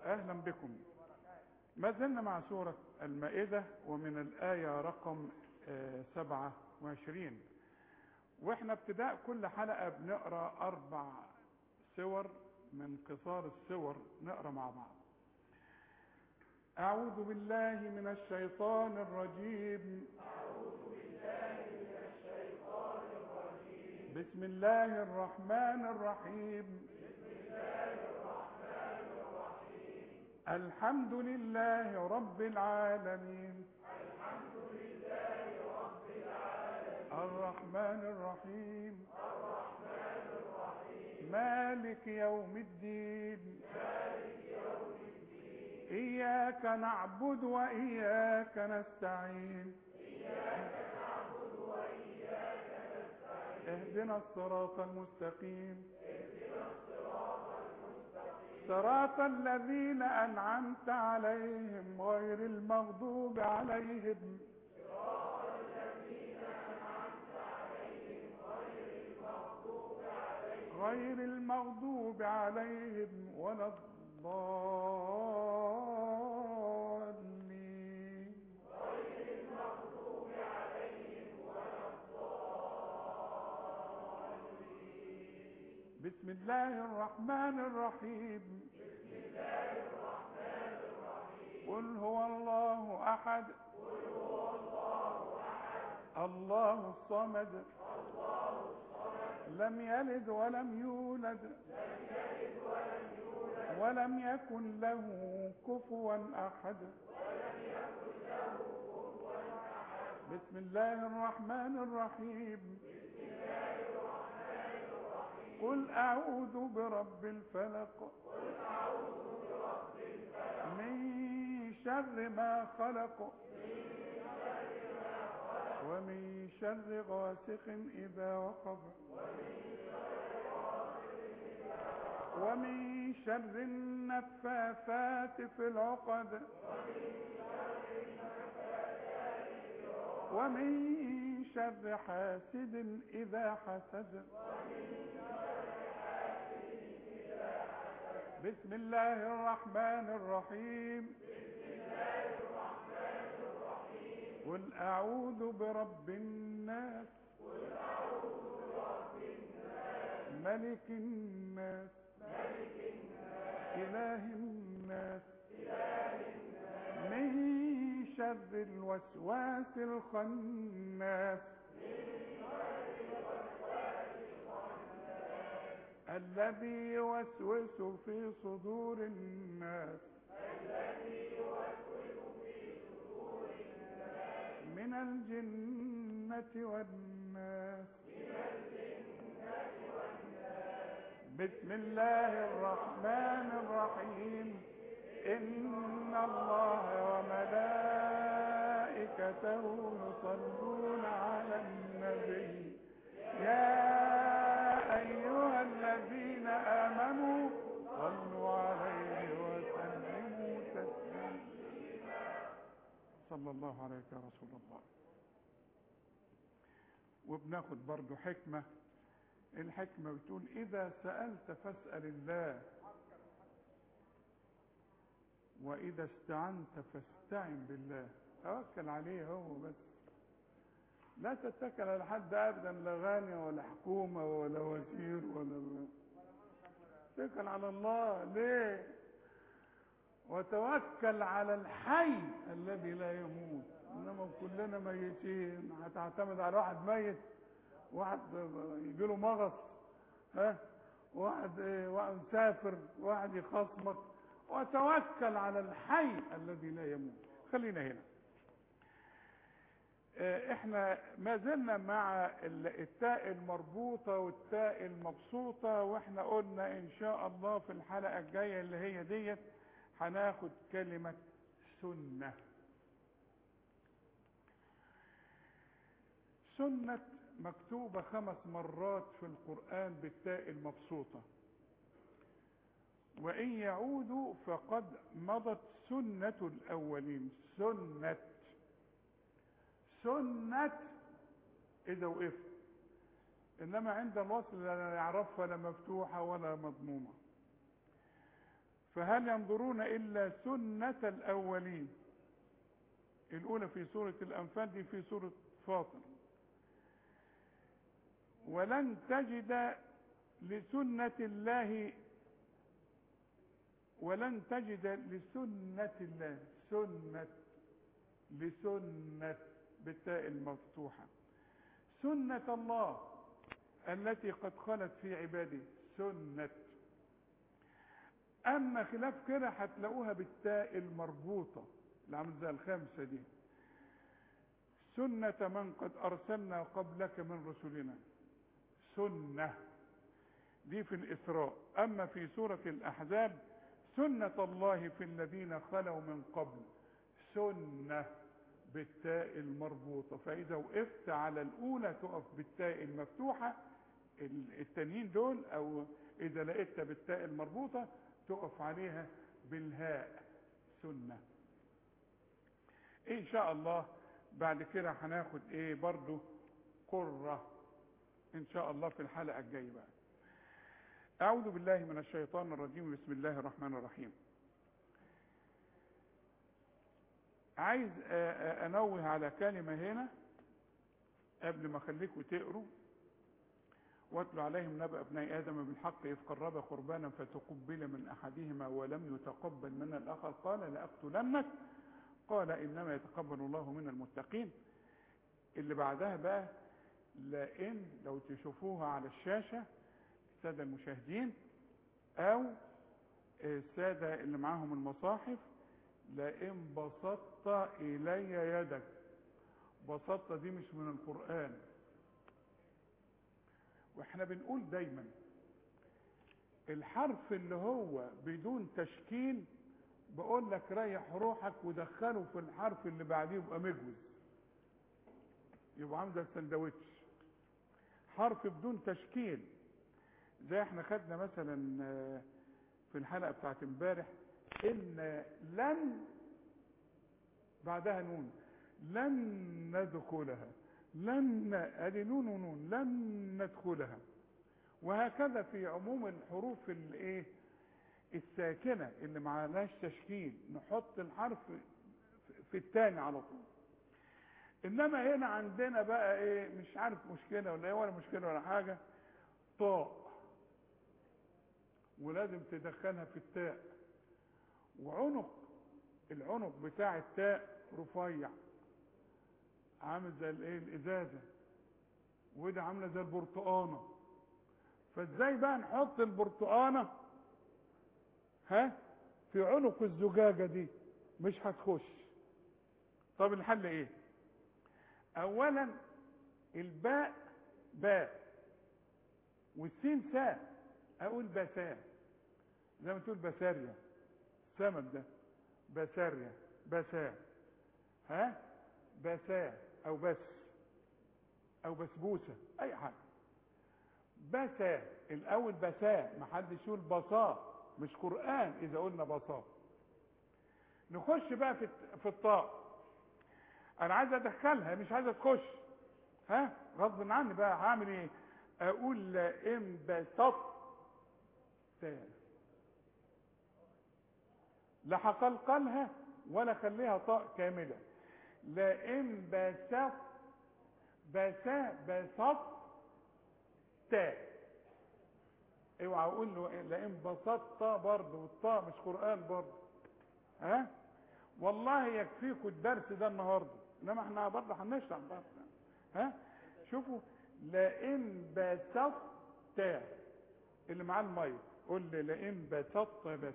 اهلا بكم ما زلنا مع سورة المائدة ومن الآية رقم آه، سبعة وعشرين واحنا ابتداء كل حلقة بنقرأ أربع سور من قصار السور نقرأ مع بعض أعوذ بالله من الشيطان الرجيم بسم الله الرحمن الرحيم الحمد لله رب العالمين الرحمن الرحيم مالك يوم الدين إياك نعبد وإياك نستعين اهدنا الصراط المستقيم صراط الذين أنعمت عليهم غير المغضوب عليهم غير المغضوب عليهم ولا الضالين بسم الله الرحمن الرحيم بسم الله الرحمن الرحيم قل هو الله احد قل هو الله احد الله الصمد الله الصمد لم يلد ولم يولد لم يلد ولم يولد ولم يكن له كفوا احد ولم يكن له كفوا احد بسم الله الرحمن الرحيم قل أعوذ برب الفلق قل أعوذ برب الفلق من شر ما خلق ومن شر غاسق إذا وقب ومن شر النفاثات في العقد ومن شر حاسد إذا حسد بسم الله الرحمن الرحيم قل أعوذ برب الناس ملك الناس إله الناس من شر الوسواس الخناس الذي يوسوس في صدور الناس من الجنة والناس بسم الله الرحمن الرحيم إن الله وملائكته يصلون على النبي يا أيها الذين آمنوا صلوا عليه وسلموا تسليما صلى الله عليك يا رسول الله وبناخد برضو حكمة الحكمة بتقول إذا سألت فاسأل الله وإذا استعنت فاستعن بالله توكل عليه هو بس لا تتكل على حد ابدا لا غني ولا حكومه ولا وزير ولا اتكل على الله ليه وتوكل على الحي الذي لا يموت انما كلنا ميتين هتعتمد على واحد ميت واحد يجي له مغص ها واحد واحد مسافر واحد يخصمك وتوكل على الحي الذي لا يموت خلينا هنا احنا ما زلنا مع التاء المربوطة والتاء المبسوطة واحنا قلنا ان شاء الله في الحلقة الجاية اللي هي ديت هناخد كلمة سنة سنة مكتوبة خمس مرات في القرآن بالتاء المبسوطة وإن يعودوا فقد مضت سنة الأولين سنة سنة إذا وقفت إنما عند الوصل لا يعرفها لا مفتوحة ولا مضمومة فهل ينظرون إلا سنة الأولين الأولى في سورة الأنفال دي في سورة فاطر ولن تجد لسنة الله ولن تجد لسنة الله سنة لسنة بالتاء المفتوحة سنة الله التي قد خلت في عباده سنة أما خلاف كده هتلاقوها بالتاء المربوطة اللي عامل زي الخمسة دي سنة من قد أرسلنا قبلك من رسلنا سنة دي في الإسراء أما في سورة الأحزاب سنة الله في الذين خلوا من قبل سنة بالتاء المربوطة فإذا وقفت على الأولى تقف بالتاء المفتوحة التانيين دول أو إذا لقيتها بالتاء المربوطة تقف عليها بالهاء سنة إن شاء الله بعد كده هناخد إيه برضو قرة إن شاء الله في الحلقة الجاية بقى أعوذ بالله من الشيطان الرجيم بسم الله الرحمن الرحيم عايز أنوه على كلمة هنا قبل ما أخليكم تقروا واتل عليهم نبأ ابني آدم بالحق إذ قرب قربانا فتقبل من أحدهما ولم يتقبل من الآخر قال لأقتلنك قال إنما يتقبل الله من المتقين اللي بعدها بقى لأن لو تشوفوها على الشاشة السادة المشاهدين أو السادة اللي معاهم المصاحف لئن بسطت إلي يدك بسطت دي مش من القرآن واحنا بنقول دايما الحرف اللي هو بدون تشكيل بقول لك ريح روحك ودخله في الحرف اللي بعديه يبقى مجوز يبقى عامل زي السندوتش حرف بدون تشكيل زي احنا خدنا مثلا في الحلقه بتاعت امبارح ان لن بعدها نون لن ندخلها لن ادي نون ونون لن ندخلها وهكذا في عموم الحروف الايه الساكنه اللي معلهاش تشكيل نحط الحرف في الثاني على طول انما هنا عندنا بقى ايه مش عارف مشكله ولا ايه ولا مشكله ولا حاجه طاء ولازم تدخلها في التاء وعنق العنق بتاع التاء رفيع عامل زي الايه الازازه وده عامله زي البرتقانه فازاي بقى نحط البرتقانه ها في عنق الزجاجه دي مش هتخش طب الحل ايه اولا الباء باء والسين ساء اقول بساء زي ما تقول بساريا السمك ده بساريا بساء ها بساء او بس او بسبوسه اي حاجه بساء الاول بساء ما حدش يقول بصاء مش قران اذا قلنا بصاء نخش بقى في في الطاء انا عايز ادخلها مش عايزه تخش ها غصب عني بقى هعمل ايه اقول انبسطت لا هقلقلها ولا خليها طاء كامله لئن بسط بسا بسط تاء اوعى اقول له لئن بسطت برضه والطاء مش قران برضه ها والله يكفيكم الدرس ده النهارده انما احنا برضه هنشرح برضه ها شوفوا لئن بسطت اللي معاه المايك قول لي لئن بسطت بس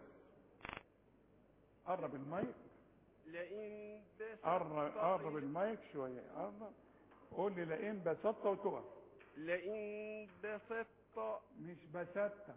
قرب المايك لئن بسطت قرب قرب المايك شويه قرب قول لي لئن بسطت وتقف لئن بسطت مش بسطت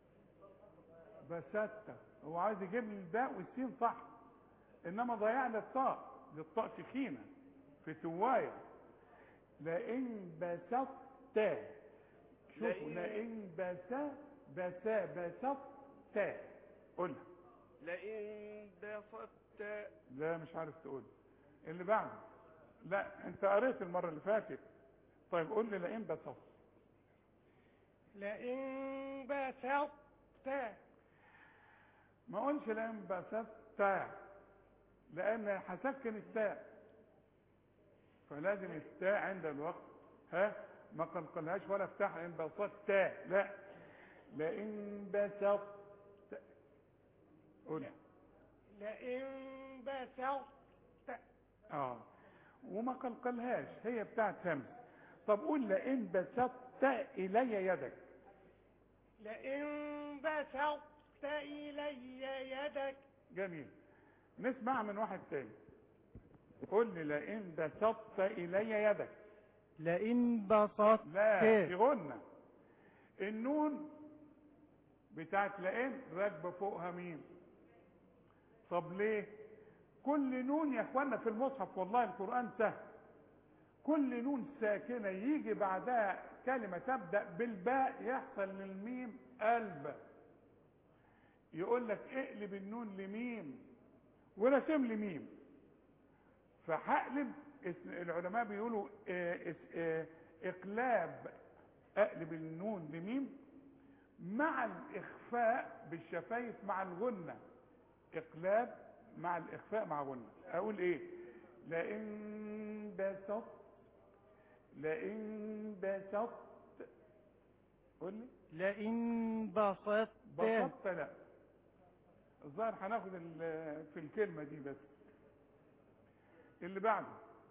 بسطت هو عايز يجيب لي الباء والسين صح انما ضيع لي الطاء دي الطاء سخينه في توايه لئن بسطت شوفوا لئن- لئن بسا بسا بسطت قولها لئن بسطت لا مش عارف تقول اللي بعده لا انت قريت المره اللي فاتت طيب قول لي لئن بسطت لئن بسطت ما اقولش لان بسطت لان هسكن التاء فلازم التاء عند الوقت ها ما قلقلهاش ولا افتح لان بسطت لا لئن بسطت قول لئن بسطت اه وما قلقلهاش هي بتاعت همس طب قول لئن بسطت الي يدك لئن بسطت إلي يدك جميل نسمع من واحد تاني قول لي لئن بسطت الي يدك لئن بسطت لا في غنة النون بتاعت لئن راكبه فوقها مين طب ليه كل نون يا اخوانا في المصحف والله القرآن سهل كل نون ساكنة يجي بعدها كلمة تبدأ بالباء يحصل للميم قلب يقول لك اقلب النون لميم ورسم لي ميم فهقلب اس- العلماء بيقولوا اه، اس- اه، اقلاب اقلب النون لميم مع الاخفاء بالشفايف مع الغنة اقلاب مع الاخفاء مع غنة اقول ايه لئن بسط لئن بسط قول لي لئن بسطت بسطت لا الظاهر هناخد ال- في الكلمة دي بس اللي بعده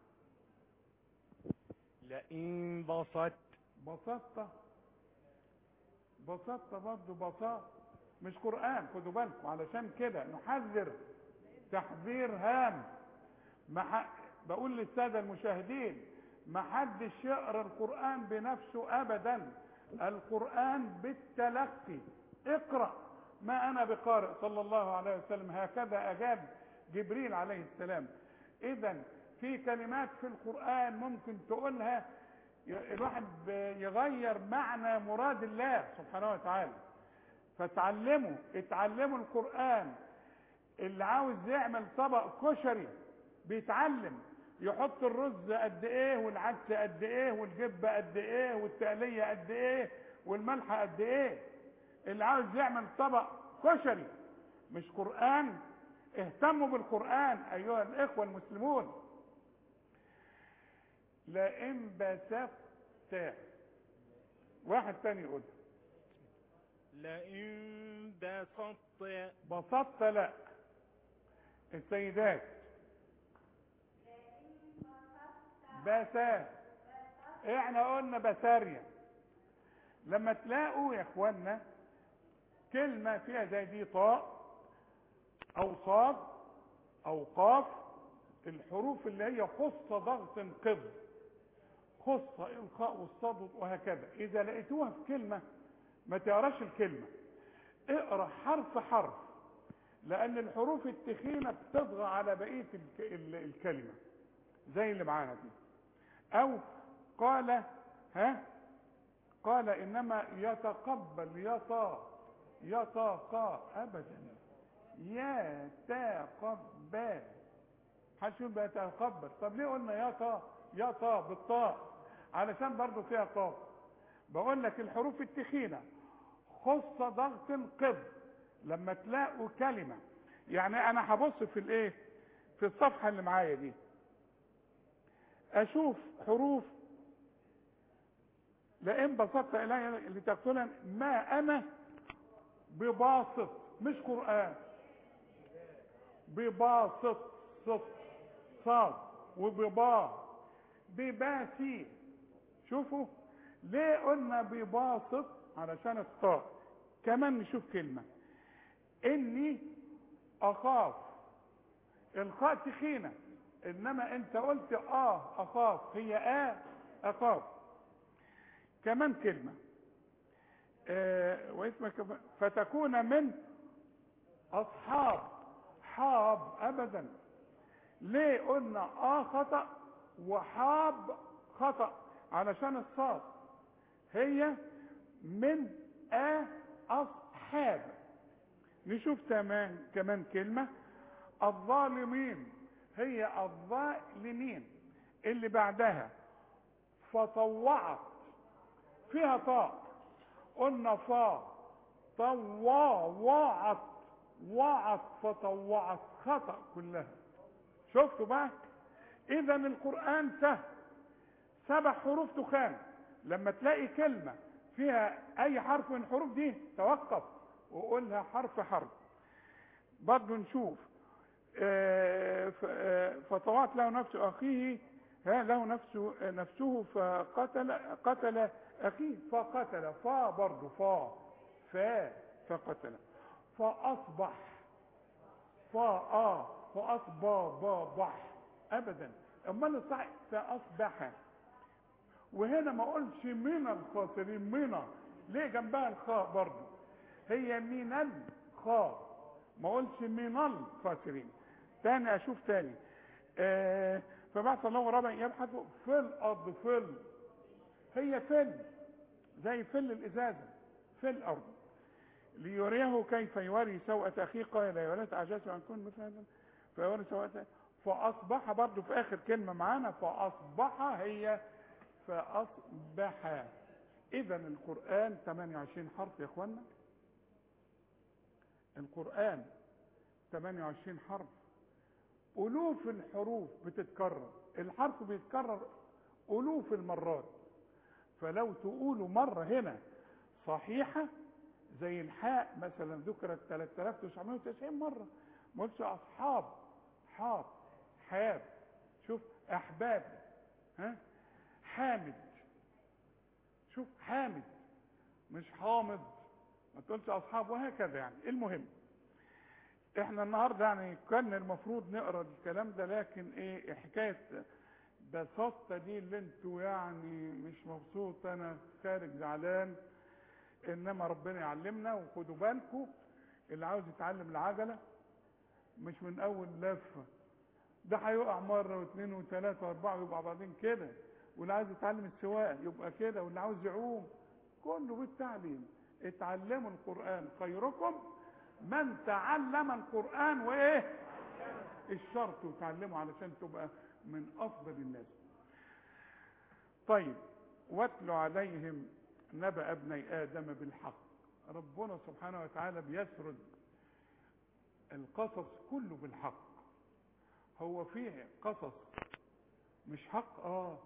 لئن بسطت بسطت بسطت برضه بساط مش قرآن خدوا بالكم علشان كده نحذر تحذير هام ما ح... بقول للسادة المشاهدين ما حدش يقرا القرآن بنفسه أبدا القرآن بالتلقي اقرأ ما أنا بقارئ صلى الله عليه وسلم هكذا أجاب جبريل عليه السلام إذا في كلمات في القرآن ممكن تقولها ي- الواحد ب- يغير معنى مراد الله سبحانه وتعالى فتعلموا اتعلموا القرآن اللي عاوز يعمل طبق كشري بيتعلم يحط الرز قد ايه والعدس قد ايه والجبه قد ايه والتقليه قد ايه والملح قد ايه اللي عاوز يعمل طبق كشري مش قرآن اهتموا بالقرآن ايها الاخوة المسلمون لئن بسطت واحد تاني يقول لئن بسطت بسطت لا السيدات بسا احنا قلنا بسارية لما تلاقوا يا اخوانا كلمة فيها زي دي طاء او صاد او قاف الحروف اللي هي خص ضغط قض خص القاء والصاد وهكذا اذا لقيتوها في كلمة ما تقراش الكلمة اقرا حرف حرف لان الحروف التخينه بتطغى على بقيه الك- ال- الكلمه زي اللي معانا دي او قال ها قال انما يتقبل يطا يطاقا ابدا يتقبل محدش يقول بيتقبل طب ليه قلنا يطا يطا بالطاء علشان برضو فيها قاف بقول لك الحروف التخينه خص ضغط قض لما تلاقوا كلمة يعني انا هبص في الايه في الصفحة اللي معايا دي اشوف حروف لئن بسطت الي لتقتلا ما انا بباسط مش قرآن بباسط صط صاد وببا بباسي شوفوا ليه قلنا بباسط علشان الطاء كمان نشوف كلمة اني اخاف الخاء تخينة انما انت قلت اه اخاف هي اه اخاف كمان كلمة آه واسمك فتكون من اصحاب حاب ابدا ليه قلنا اه خطأ وحاب خطأ علشان الصاد هي من آه أصحاب نشوف تمام كمان كلمة الظالمين هي الظالمين اللي بعدها فطوعت فيها طاء قلنا فا طوعت وعت فطوعت خطأ كلها شفتوا بقى اذا القرآن سهل سبع حروف تخان لما تلاقي كلمة فيها اي حرف من الحروف دي توقف وقولها حرف حرف برضه نشوف آه، ف- آه، فطوعت له نفس اخيه ها له نفسه نفسه فقتل قتل اخيه فقتل فا برضه فا فا فقتل فاصبح فا اه فاصبى با بح ابدا امال الصح فاصبح وهنا ما اقولش من الخاسرين من ليه جنبها الخاء برضه هي من الخاء ما اقولش من الخاسرين تاني اشوف تاني آه فبعث الله ربا يبحث في الارض فل هي فل زي فل الازازه في الارض ليريه كيف يوري سوءة أخيه قال يا ولد أعجزت أن أكون مثل هذا فيوري سوءة فأصبح برضو في آخر كلمة معانا فأصبح هي فأصبح إذا القرآن 28 حرف يا إخوانا القرآن 28 حرف ألوف الحروف بتتكرر الحرف بيتكرر ألوف المرات فلو تقولوا مرة هنا صحيحة زي الحاء مثلا ذكرت 3990 مرة ما قلتش أصحاب حاب حاب شوف أحباب ها حامد شوف حامد مش حامض ما تقولش أصحاب وهكذا يعني المهم احنا النهارده يعني كان المفروض نقرا الكلام ده لكن ايه حكايه بساطه دي اللي انتوا يعني مش مبسوط انا خارج زعلان انما ربنا يعلمنا وخدوا بالكم اللي عاوز يتعلم العجله مش من اول لفه ده هيقع مره واثنين وثلاثه واربعه ويبقى بعدين كده واللي عاوز يتعلم السواقه يبقى كده واللي عاوز يعوم كله بالتعليم اتعلموا القران خيركم من تعلم القرآن وإيه الشرط وتعلمه علشان تبقى من أفضل الناس طيب واتل عليهم نبأ ابني آدم بالحق ربنا سبحانه وتعالى بيسرد القصص كله بالحق هو فيه قصص مش حق اه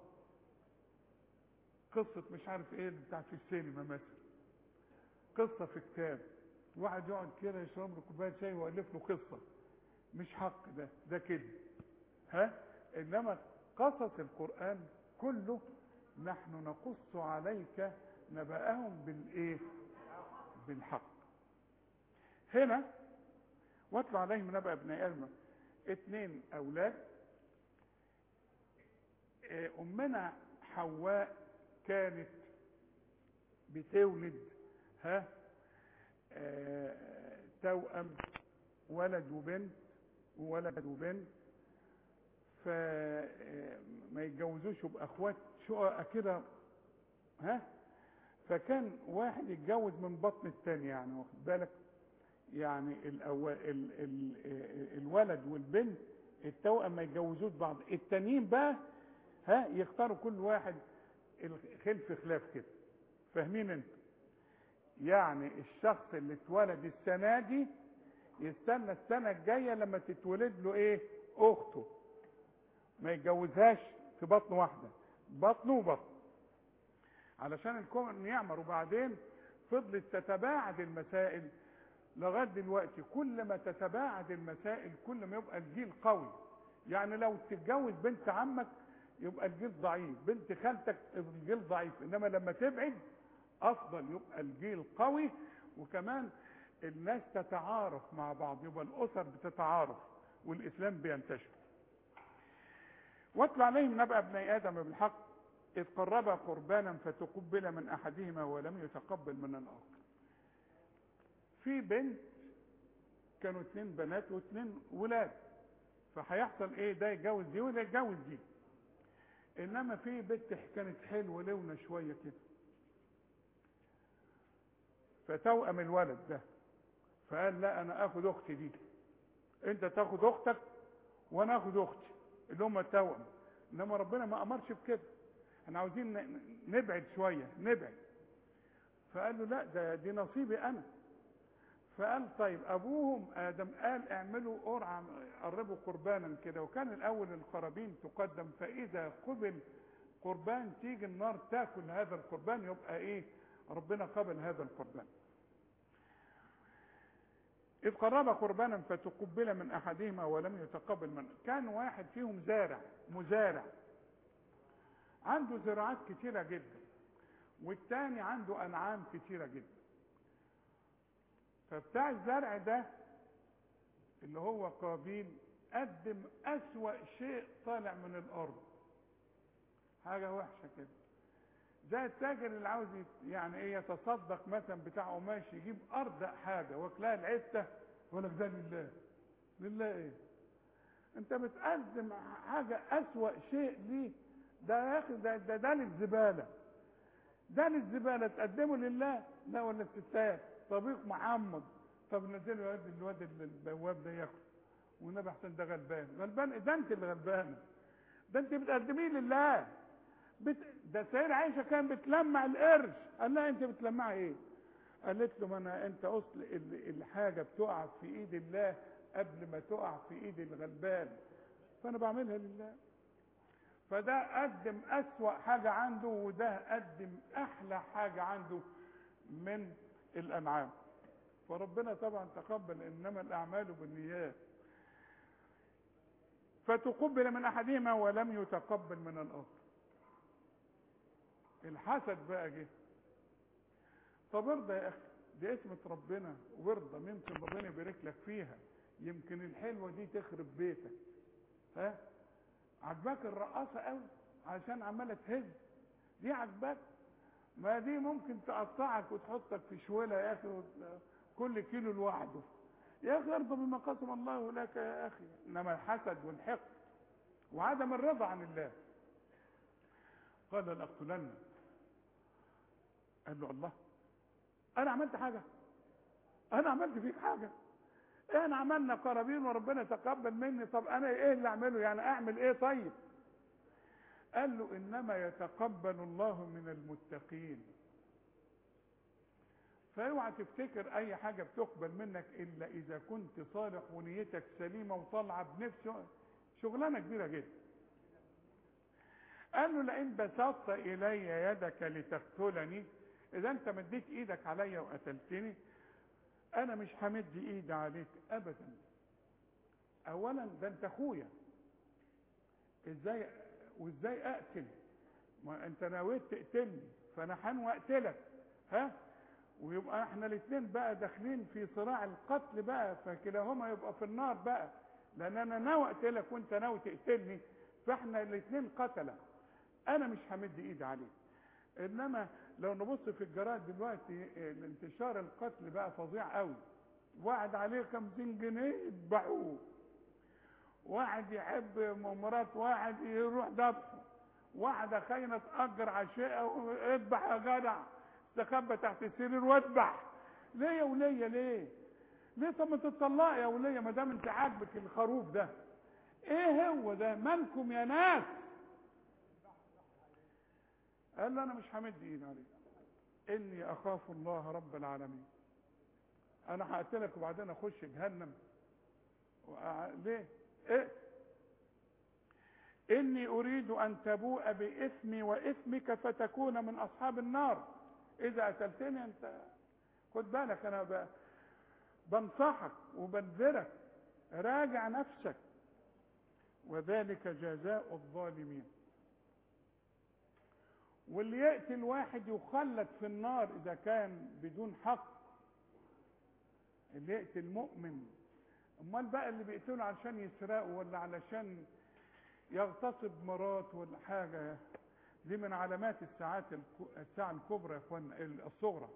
قصة مش عارف ايه اللي بتاع في السينما مثلا قصة في كتاب واحد يقعد كده يشرب له كوبايه شاي ويالف له قصه مش حق ده ده كده ها انما قصص القران كله نحن نقص عليك نبأهم بالايه بالحق هنا واتل عليهم نبأ ابن ادم اتنين اولاد اه، امنا حواء كانت بتولد ها آه، توأم ولد وبنت وولد وبنت فما يتجوزوش يبقى اخوات شقق كده ها فكان واحد يتجوز من بطن التاني يعني واخد بالك يعني الأول ال ال الولد والبنت التوأم ما يتجوزوش بعض التانيين بقى ها يختاروا كل واحد الخلف خلاف كده فاهمين انتوا يعني الشخص اللي اتولد السنة دي يستنى السنة الجاية لما تتولد له ايه اخته ما يتجوزهاش في بطن واحدة بطنه وبطن علشان الكون يعمر وبعدين فضلت تتباعد المسائل لغاية دلوقتي كل ما تتباعد المسائل كل ما يبقى الجيل قوي يعني لو تتجوز بنت عمك يبقى الجيل ضعيف بنت خالتك الجيل ضعيف انما لما تبعد افضل يبقى الجيل قوي وكمان الناس تتعارف مع بعض يبقى الاسر بتتعارف والاسلام بينتشر واتل عليهم نبأ ابني ادم بالحق اذ قربا قربانا فتقبل من احدهما ولم يتقبل من الاخر في بنت كانوا اتنين بنات واتنين ولاد فهيحصل ايه ده يتجوز دي وده يتجوز دي انما في بنت كانت حلوه لونه شويه كده فتوأم الولد ده فقال لا انا اخد اختي دي انت تاخد اختك وانا اخد اختي اللي هم التوأم انما ربنا ما امرش بكده احنا عاوزين ن- نبعد شويه نبعد فقال له لا ده دي نصيبي انا فقال طيب ابوهم ادم قال اعملوا قرعه قربوا قربانا كده وكان الاول القرابين تقدم فاذا قبل قربان تيجي النار تاكل هذا القربان يبقى ايه ربنا قبل هذا القربان إذ قرب قربانا فتقبل من أحدهما ولم يتقبل من كان واحد فيهم زارع مزارع عنده زراعات كتيرة جدا والتاني عنده أنعام كتيرة جدا فبتاع الزرع ده اللي هو قابيل قدم أسوأ شيء طالع من الأرض حاجة وحشة كده زي التاجر اللي عاوز يت- يعني ايه يتصدق مثلا بتاع قماش يجيب أردأ حاجة واكلها العتة يقول لك ده لله لله ايه انت بتقدم حاجة أسوأ شيء ليه ده يا اخي ده ده, ده للزبالة ده للزبالة تقدمه لله لا ولا الستات طبيخ محمد طب نزله يا واد الواد البواب ده ياكل والنبي احسن ده غلبان غلبان ده انت اللي غلبانه ده انت بتقدميه لله بت... ده سيدة عائشة كان بتلمع القرش قال لها انت بتلمعي ايه قالت له ما انا انت اصل ال- الحاجة بتقع في ايد الله قبل ما تقع في ايد الغلبان فانا بعملها لله فده قدم اسوأ حاجة عنده وده قدم احلى حاجة عنده من الانعام فربنا طبعا تقبل انما الاعمال بالنيات فتقبل من احدهما ولم يتقبل من الاخر الحسد بقى جه طب ارضى يا اخي دي اسمة ربنا وارضى يمكن ربنا يبارك لك فيها يمكن الحلوة دي تخرب بيتك ها عجباك الرقاصة قوي عشان عمالة تهز دي عجباك ما دي ممكن تقطعك وتحطك في شويلة يا اخي وت- كل كيلو لوحده يا اخي ارضى بما قسم الله لك يا اخي انما الحسد والحقد وعدم الرضا عن الله قال لاقتلنك قال له الله انا عملت حاجه انا عملت فيك حاجه احنا عملنا قرابين وربنا تقبل مني طب انا ايه اللي اعمله يعني اعمل ايه طيب قال له انما يتقبل الله من المتقين فاوعى تفتكر اي حاجه بتقبل منك الا اذا كنت صالح ونيتك سليمه وطالعه بنفسه شغلانه كبيره جدا قال له لئن بسطت الي يدك لتقتلني اذا انت مديت ايدك عليا وقتلتني انا مش همد ايدي عليك ابدا اولا ده انت اخويا ازاي وازاي اقتل ما انت نويت تقتلني فانا هنوي اقتلك ها ويبقى احنا الاثنين بقى داخلين في صراع القتل بقى فكلاهما يبقى في النار بقى لان انا ناوي اقتلك وانت ناوي تقتلني فاحنا الاثنين قتله انا مش همد ايدي عليك انما لو نبص في الجرائد دلوقتي انتشار القتل بقى فظيع قوي واحد عليه 50 جنيه يذبحوه واحد يحب مرات واحد يروح ذبحه واحدة خاينة تأجر عشاء اذبح يا جدع استخبى تحت السرير واذبح ليه يا ولية ليه؟ ليه طب ما تطلقي يا ولية ما دام انت عاجبك الخروف ده ايه هو ده مالكم يا ناس قال له انا مش همد ايدي عليك اني اخاف الله رب العالمين انا هقتلك وبعدين اخش جهنم وأع- ليه ايه اني اريد ان تبوء باثمي واثمك فتكون من اصحاب النار اذا قتلتني انت خد بالك انا ب... بنصحك وبنذرك راجع نفسك وذلك جزاء الظالمين واللي يقتل واحد يخلد في النار اذا كان بدون حق اللي يقتل مؤمن امال بقى اللي بيقتلوا علشان يسرقوا ولا علشان يغتصب مرات ولا حاجه دي من علامات الساعات الك- الساعه الكبرى يا اخوانا الصغرى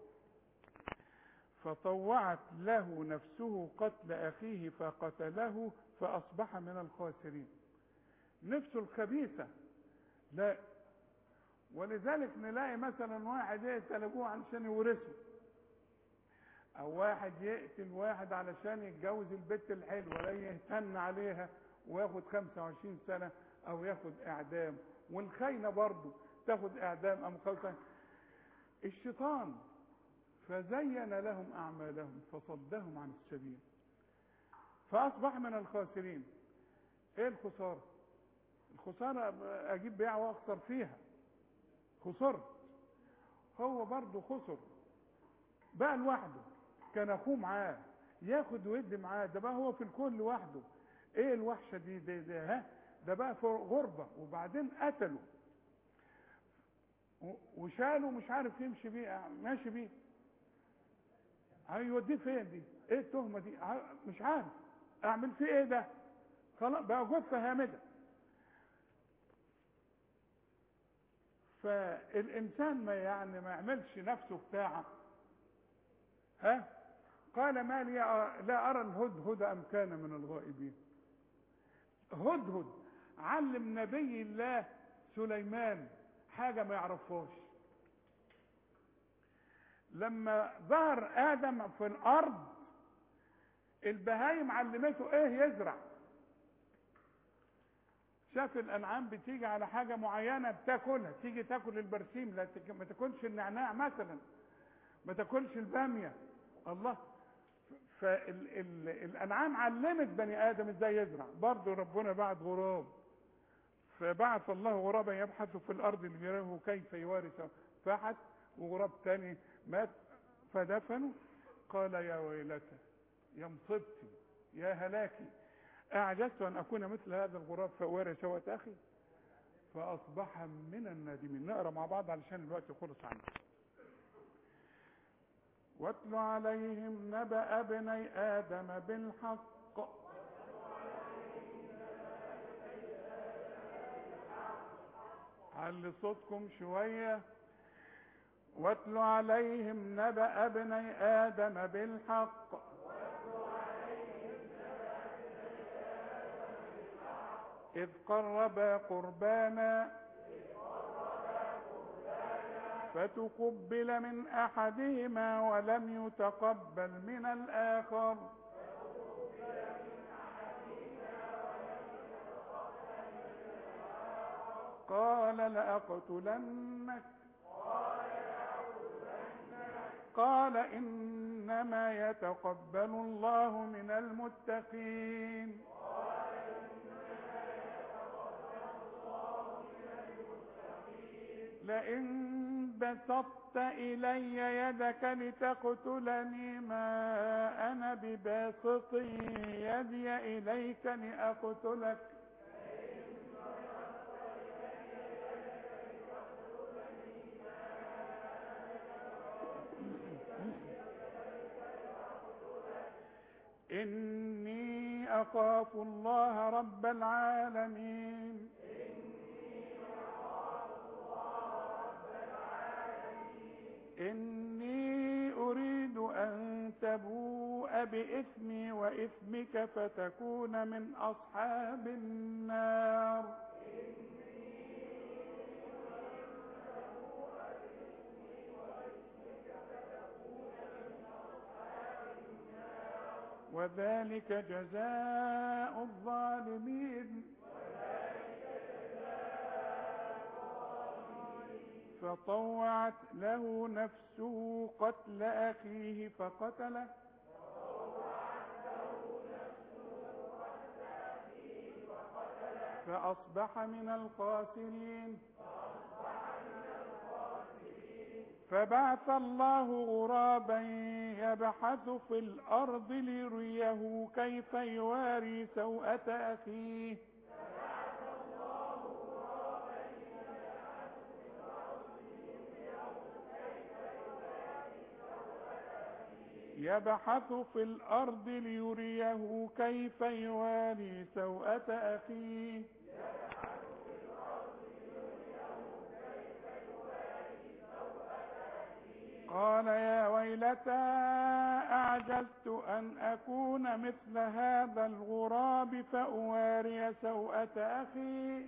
فطوعت له نفسه قتل اخيه فقتله فاصبح من الخاسرين نفسه الخبيثه لا ولذلك نلاقي مثلا واحد يقتل ابوه علشان يورثه او واحد يقتل واحد علشان يتجوز البت الحلوه لا يهتن عليها وياخد 25 سنه او ياخد اعدام والخاينه برضه تاخد اعدام ام خمسة الشيطان فزين لهم أعمالهم فصدهم عن السبيل فأصبح من الخاسرين إيه الخسارة الخسارة أجيب بيع وأخسر فيها خسرت هو برضه خسر بقى لوحده كان أخوه معاه ياخد ويدي معاه ده بقى هو في الكون لوحده ايه الوحشه دي ده, ده ها ده بقى في غربه وبعدين قتلوا و- وشالوا مش عارف يمشي بيه ماشي بيه هيوديه فين دي ايه التهمه دي ع- مش عارف اعمل فيه ايه ده خلاص بقى جثه هامده فالانسان ما يعني ما يعملش نفسه بتاعه ها قال ما لي أ- لا ارى الهدهد ام كان من الغائبين هدهد علم نبي الله سليمان حاجه ما يعرفهاش لما ظهر ادم في الارض البهايم علمته ايه يزرع شاف الانعام بتيجي على حاجه معينه بتاكلها تيجي تاكل البرسيم لا تك- ما تاكلش النعناع مثلا ما تاكلش الباميه الله فالانعام علمت بني ادم ازاي يزرع برضه ربنا بعت غراب فبعث الله غرابا يبحث في الارض ليراه كيف يواري سوء فحت وغراب تاني مات فدفنوا قال يا ويلتى يا مصيبتي يا هلاكي اعجزت ان اكون مثل هذا الغراب فاواري سوءة اخي فاصبح من النادمين نقرا مع بعض علشان الوقت خلص عنا واتل عليهم نبأ ابني آدم بالحق علي صوتكم شوية واتل عليهم نبأ ابني آدم بالحق إذ قربا قربانا فتقبل من احدهما ولم يتقبل من الاخر قال لاقتلنك قال انما يتقبل الله من المتقين لئن بسطت إلي يدك لتقتلني ما أنا بباسط يدي إليك لأقتلك إني أخاف الله رب العالمين إني أريد أن تبوء بإثمي وإثمك فتكون من أصحاب النار وذلك جزاء الظالمين فطوعت له نفسه قتل أخيه فقتله فأصبح من الخاسرين فبعث الله غرابا يبحث في الأرض ليريه كيف يواري سوءة أخيه يبحث في الأرض ليريه كيف يواري سوءة أخيه قال يا ويلتى أعجزت أن أكون مثل هذا الغراب فأواري سوءة أخي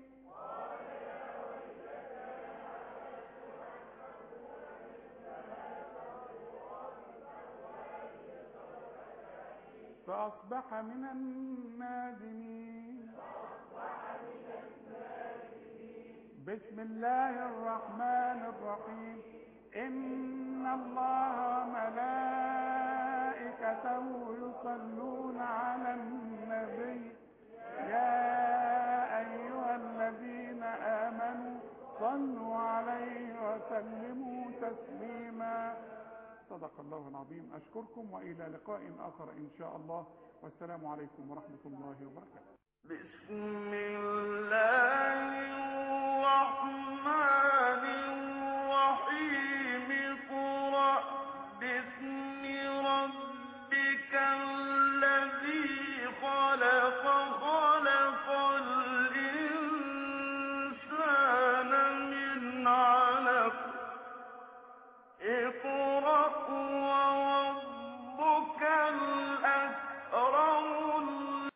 فأصبح من النادمين بسم الله الرحمن الرحيم إن الله ملائكته يصلون على النبي يا أيها الذين آمنوا صلوا عليه وسلموا تسليما صدق الله العظيم أشكركم وإلى لقاء آخر إن شاء الله والسلام عليكم ورحمة الله وبركاته بسم الله